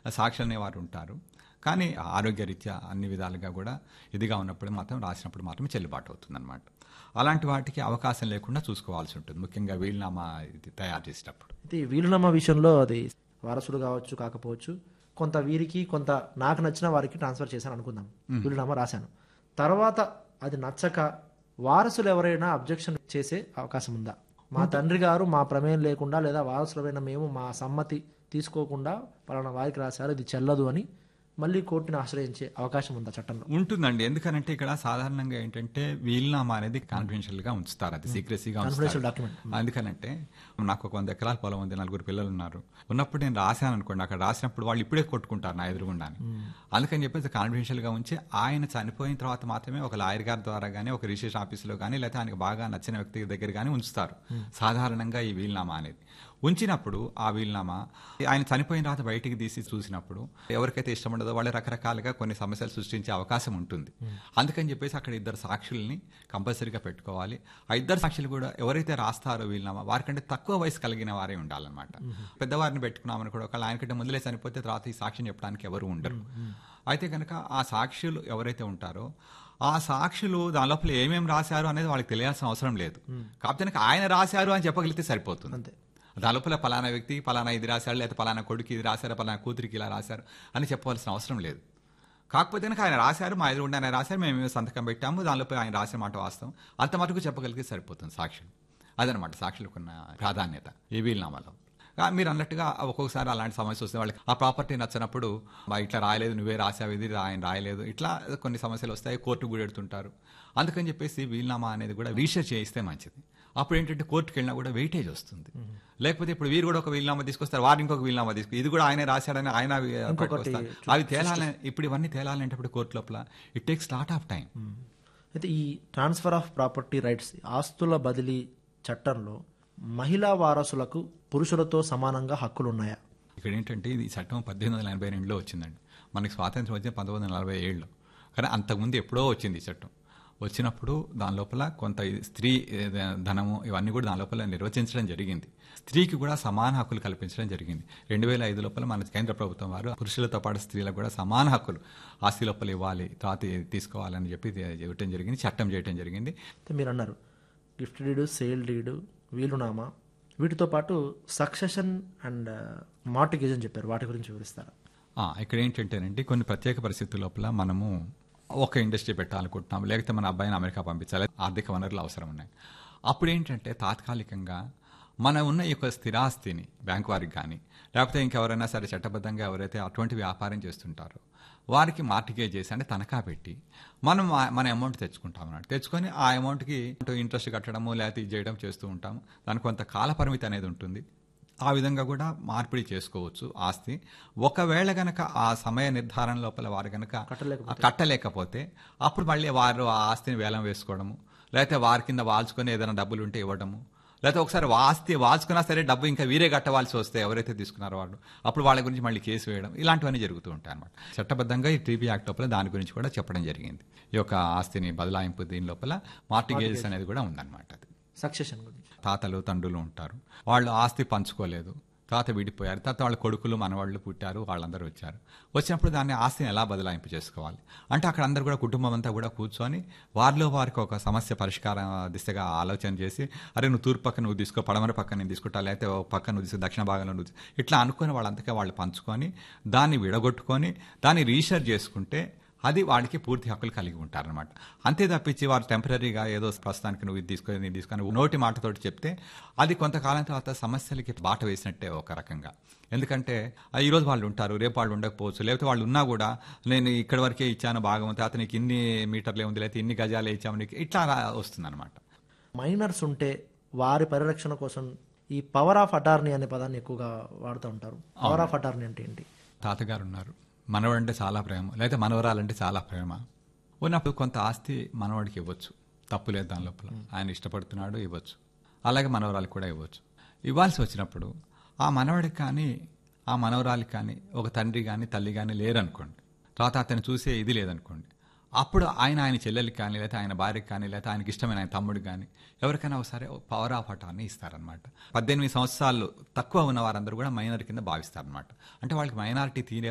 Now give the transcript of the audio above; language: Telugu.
సాక్షి అనేవారు ఉంటారు కానీ ఆరోగ్యరీత్యా అన్ని విధాలుగా కూడా ఇదిగా ఉన్నప్పుడు మాత్రం రాసినప్పుడు మాత్రం చెల్లుబాటు అవుతుంది అనమాట అలాంటి వాటికి అవకాశం లేకుండా చూసుకోవాల్సి ఉంటుంది ముఖ్యంగా వీలునామా ఇది తయారు చేసేటప్పుడు అయితే ఈ వీలునామా విషయంలో అది వారసుడు కావచ్చు కాకపోవచ్చు కొంత వీరికి కొంత నాకు నచ్చిన వారికి ట్రాన్స్ఫర్ చేశాను అనుకుందాం వీలునామా రాశాను తర్వాత అది నచ్చక వారసులు ఎవరైనా అబ్జెక్షన్ చేసే అవకాశం ఉందా మా తండ్రి గారు మా ప్రమేయం లేకుండా లేదా వారసులమైన మేము మా సమ్మతి తీసుకోకుండా పలానా వారికి రాశారు ఇది చెల్లదు అని మళ్ళీ కోర్టుని ఆశ్రయించే అవకాశం ఉందా చట్టంలో ఉంటుందండి ఎందుకనంటే ఇక్కడ సాధారణంగా ఏంటంటే వీలునామా అనేది కాన్ఫిడెన్షియల్ గా ఉంచుతారు అది సీక్రెసీగా కాన్ఫిడెన్షియల్ డాక్యుమెంట్ అందుకనంటే నాకు ఒక వంద ఎకరాల పొలం ఉంది నలుగురు పిల్లలు ఉన్నారు ఉన్నప్పుడు నేను రాశాను అనుకోండి అక్కడ రాసినప్పుడు వాళ్ళు ఇప్పుడే కొట్టుకుంటారు నా ఎదురుగుండాని అందుకని చెప్పేసి కాన్ఫిడెన్షియల్ గా ఉంచి ఆయన చనిపోయిన తర్వాత మాత్రమే ఒక లాయర్ గారి ద్వారా కానీ ఒక రిజిస్ట్రేషన్ ఆఫీసులో కానీ లేకపోతే ఆయనకు బాగా నచ్చిన వ్యక్తి దగ్గర కానీ ఉంచుతారు సాధారణంగా ఈ వీలునామా అనేది ఉంచినప్పుడు ఆ వీలునామా ఆయన చనిపోయిన తర్వాత బయటికి తీసి చూసినప్పుడు ఎవరికైతే ఇష్టం ఉండదో వాళ్ళు రకరకాలుగా కొన్ని సమస్యలు సృష్టించే అవకాశం ఉంటుంది అందుకని చెప్పేసి అక్కడ ఇద్దరు సాక్షుల్ని కంపల్సరీగా పెట్టుకోవాలి ఆ ఇద్దరు సాక్షులు కూడా ఎవరైతే రాస్తారో వీలునామా వారికంటే తక్కువ వయసు కలిగిన వారే ఉండాలన్నమాట పెద్దవారిని పెట్టుకున్నామని కూడా ఒకళ్ళు ఆయనకంటే ముందులే చనిపోతే తర్వాత ఈ సాక్ష్యం చెప్పడానికి ఎవరు ఉండరు అయితే కనుక ఆ సాక్షులు ఎవరైతే ఉంటారో ఆ సాక్షులు దాని లోపల ఏమేమి రాశారు అనేది వాళ్ళకి తెలియాల్సిన అవసరం లేదు కాకపోతే కనుక ఆయన రాశారు అని చెప్పగలిగితే సరిపోతుంది అంతే దాని లోపల పలానా వ్యక్తి పలానా ఇది రాశాడు లేదా పలానా కొడుకు ఇది రాశారు పలానా కూతురికి ఇలా రాశారు అని చెప్పవలసిన అవసరం లేదు కాకపోతే కనుక ఆయన రాశారు మా ఎదురుండి ఆయన రాశారు మేము ఏమో సంతకం పెట్టాము దానిలోపల ఆయన రాసిన మాట వాస్తవం అంత మటుకు చెప్పగలిగితే సరిపోతుంది సాక్షులు అదనమాట సాక్షులకు ఉన్న ప్రాధాన్యత ఈ వీలునామాలో ఆ, మీరు అన్నట్టుగా ఒక్కొక్కసారి అలాంటి సమస్య వస్తే వాళ్ళకి ఆ ప్రాపర్టీ నచ్చినప్పుడు "బా, ఇట్లా రాయలేదు నువ్వే రాసావు ఇది ఆయన రాయలేదు ఇట్లా కొన్ని సమస్యలు వస్తాయి కోర్టు కూడా ఎడుతుంటారు అందుకని చెప్పేసి వీలునామా అనేది కూడా రీసెర్చ్ చేయిస్తే మంచిది అప్పుడు ఏంటంటే కోర్టుకి వెళ్ళినా కూడా వెయిటేజ్ వస్తుంది లేకపోతే ఇప్పుడు వీరు కూడా ఒక వీలునామా తీసుకొస్తారు వారు ఇంకొక వీలునామా తీసుకు ఇది కూడా ఆయనే రాశాడని ఆయన పట్టుకొస్తారు. అవి తేలాలని ఇప్పుడు ఇవన్నీ తేలాలంటే ఇప్పుడు కోర్టు లోపల it takes lot of time అయితే ఈ ట్రాన్స్ఫర్ ఆఫ్ ప్రాపర్టీ రైట్స్ ఆస్తుల బదిలీ చట్టంలో మహిళా వారసులకు పురుషులతో సమానంగా హక్కులు ఉన్నాయా ఇక్కడ ఏంటంటే ఇది చట్టం పద్దెనిమిది వందల ఎనభై రెండులో వచ్చిందండి మనకి స్వాతంత్రం వచ్చిన పంతొమ్మిది వందల నలభై ఏడులో కానీ అంతకుముందు ఎప్పుడో వచ్చింది ఈ చట్టం వచ్చినప్పుడు దాని లోపల కొంత ఈ స్త్రీ ఏ, ధనము ఇవన్నీ కూడా దాని లోపల నిర్వచించడం జరిగింది స్త్రీకి కూడా సమాన హక్కులు కల్పించడం జరిగింది రెండు వేల ఐదు లోపల మన కేంద్ర ప్రభుత్వం వారు పురుషులతో పాటు స్త్రీలకు కూడా సమాన హక్కులు ఆస్తి లోపల ఇవ్వాలి తర్వాత ఇది తీసుకోవాలని చెప్పి ఇవ్వటం జరిగింది చట్టం చేయటం జరిగింది అయితే మీరు అన్నారు గిఫ్ట్ డీడు సేల్ డీడు వీలునామా వీటితో పాటు సక్సెషన్ అండ్ మార్టిగేజ్ అని చెప్పారు వాటి గురించి వివరిస్తారా ఆ, ఇక్కడ ఏంటంటేనండి కొన్ని ప్రత్యేక పరిస్థితుల లోపల మనము ఒక ఇండస్ట్రీ పెట్టాలనుకుంటున్నాం లేకపోతే మన అబ్బాయిని అమెరికా పంపించాలి ఆర్థిక వనరులు అవసరం ఉన్నాయి అప్పుడు ఏంటంటే తాత్కాలికంగా మన ఉన్న ఈ యొక్క స్థిరాస్తిని బ్యాంక్ వారికి కానీ లేకపోతే ఇంకెవరైనా సరే చట్టబద్ధంగా ఎవరైతే అటువంటి వ్యాపారం చేస్తుంటారో వారికి మార్టిగేజ్ చేసి అంటే తనఖా పెట్టి మనం ఆ- మన అమౌంట్ తెచ్చుకుంటాం అన్నట్టు తెచ్చుకొని ఆ అమౌంట్కి ఇంట్రెస్ట్ కట్టడము లేకపోతే ఇది చేయడం చేస్తూ ఉంటాము దానికి కొంత కాల పరిమితి అనేది ఉంటుంది ఆ విధంగా కూడా మార్పిడి చేసుకోవచ్చు ఆస్తి ఒకవేళ గనక ఆ సమయ నిర్ధారణ లోపల వారు గనక కట్టలేకపోతే. కట్టలేకపోతే అప్పుడు మళ్ళీ వారు ఆ ఆస్తిని వేలం వేసుకోవడము లేకపోతే వారి కింద వాల్చుకొని ఏదైనా డబ్బులు ఉంటే ఇవ్వడము లేకపోతే ఒకసారి వా- ఆస్తి వాల్చుకున్నా సరే డబ్బు ఇంకా వీరే కట్టవలసి వస్తే ఎవరైతే తీసుకున్నారో వాళ్ళు అప్పుడు వాళ్ళ గురించి మళ్ళీ కేసు వేయడం ఇలాంటివన్నీ జరుగుతూ ఉంటాయి అనమాట చట్టబద్ధంగా ఈ టీపీ యాక్ట్ లోపల దాని గురించి కూడా చెప్పడం జరిగింది ఈ యొక్క ఆస్తిని బదలాయింపు దీని లోపల మార్టిగేజెస్ అనేది కూడా ఉందన్నమాట అది సక్సెషన్ గురించి తాతలు తండ్రులు ఉంటారు వాళ్ళు ఆస్తి పంచుకోలేదు తాత విడిపోయారు తర్వాత వాళ్ళ కొడుకులు మనవాళ్ళు పుట్టారు వాళ్ళందరూ వచ్చారు వచ్చినప్పుడు దాన్ని ఆస్తిని ఎలా బదలాయింపు చేసుకోవాలి అంటే అక్కడ అందరూ కూడా కుటుంబం అంతా కూడా కూర్చొని వారిలో వారికి ఒక సమస్య పరిష్కార దిశగా ఆలోచన చేసి అరే నువ్వు తూర్పు పక్క నువ్వు తీసుకో పడమర పక్క నేను తీసుకుంటా లేకపోతే ఒక పక్క నువ్వు తీసుకో దక్షిణ భాగంలో నువ్వు తీసుకో. ఇట్లా అనుకుని వాళ్ళంతకే వాళ్ళు పంచుకొని దాన్ని విడగొట్టుకొని దాన్ని రీసెర్చ్ చేసుకుంటే అది వాడికి పూర్తి హక్కులు కలిగి ఉంటారనమాట అంతే తప్పించి వారు టెంపరీగా ఏదో ప్రస్తుతానికి నువ్వు ఇది తీసుకొని నేను తీసుకొని నోటి మాటతోటి చెప్తే అది కొంతకాలం తర్వాత సమస్యలకి బాట వేసినట్టే ఒక రకంగా ఎందుకంటే ఆ, ఈ రోజు వాళ్ళు ఉంటారు రేపు వాళ్ళు ఉండకపోవచ్చు లేకపోతే వాళ్ళు ఉన్నా కూడా నేను ఇక్కడ వరకే ఇచ్చాను భాగం తర్వాత నీకు ఇన్ని మీటర్లే ఉంది లేకపోతే ఇన్ని గజాలే ఇచ్చాము నీకు ఇట్లా వస్తుంది అనమాట మైనర్స్ ఉంటే వారి పరిరక్షణ కోసం ఈ పవర్ ఆఫ్ అటార్నీ అనే పదాన్ని ఎక్కువగా వాడుతూ ఉంటారు పవర్ ఆఫ్ అటార్నీ అంటే ఏంటి తాతగారు ఉన్నారు మనవడంటే చాలా ప్రేమ లేకపోతే మనవరాలంటే చాలా ప్రేమ ఉన్నప్పుడు కొంత ఆస్తి మనవాడికి ఇవ్వచ్చు తప్పు లేదు దాని లోపల ఆయన ఇష్టపడుతున్నాడు ఇవ్వచ్చు అలాగే మనవరాలకు కూడా ఇవ్వచ్చు ఇవ్వాల్సి వచ్చినప్పుడు ఆ మనవడికి కానీ ఆ మనవరాలికి కానీ ఒక తండ్రి కానీ తల్లి కానీ లేరనుకోండి తర్వాత అతను చూసే ఇది లేదనుకోండి అప్పుడు ఆయన ఆయన చెల్లెలకి కానీ లేకపోతే ఆయన భార్యకి కానీ లేకపోతే ఆయనకి ఇష్టమైన ఆయన తమ్ముడికి కానీ ఎవరికైనా ఒకసారి పవర్ ఆఫ్ అటాన్ని ఇస్తారనమాట పద్దెనిమిది సంవత్సరాలు తక్కువ ఉన్న వారందరూ కూడా మైనర్ కింద భావిస్తారనమాట అంటే వాళ్ళకి మైనారిటీ తీరే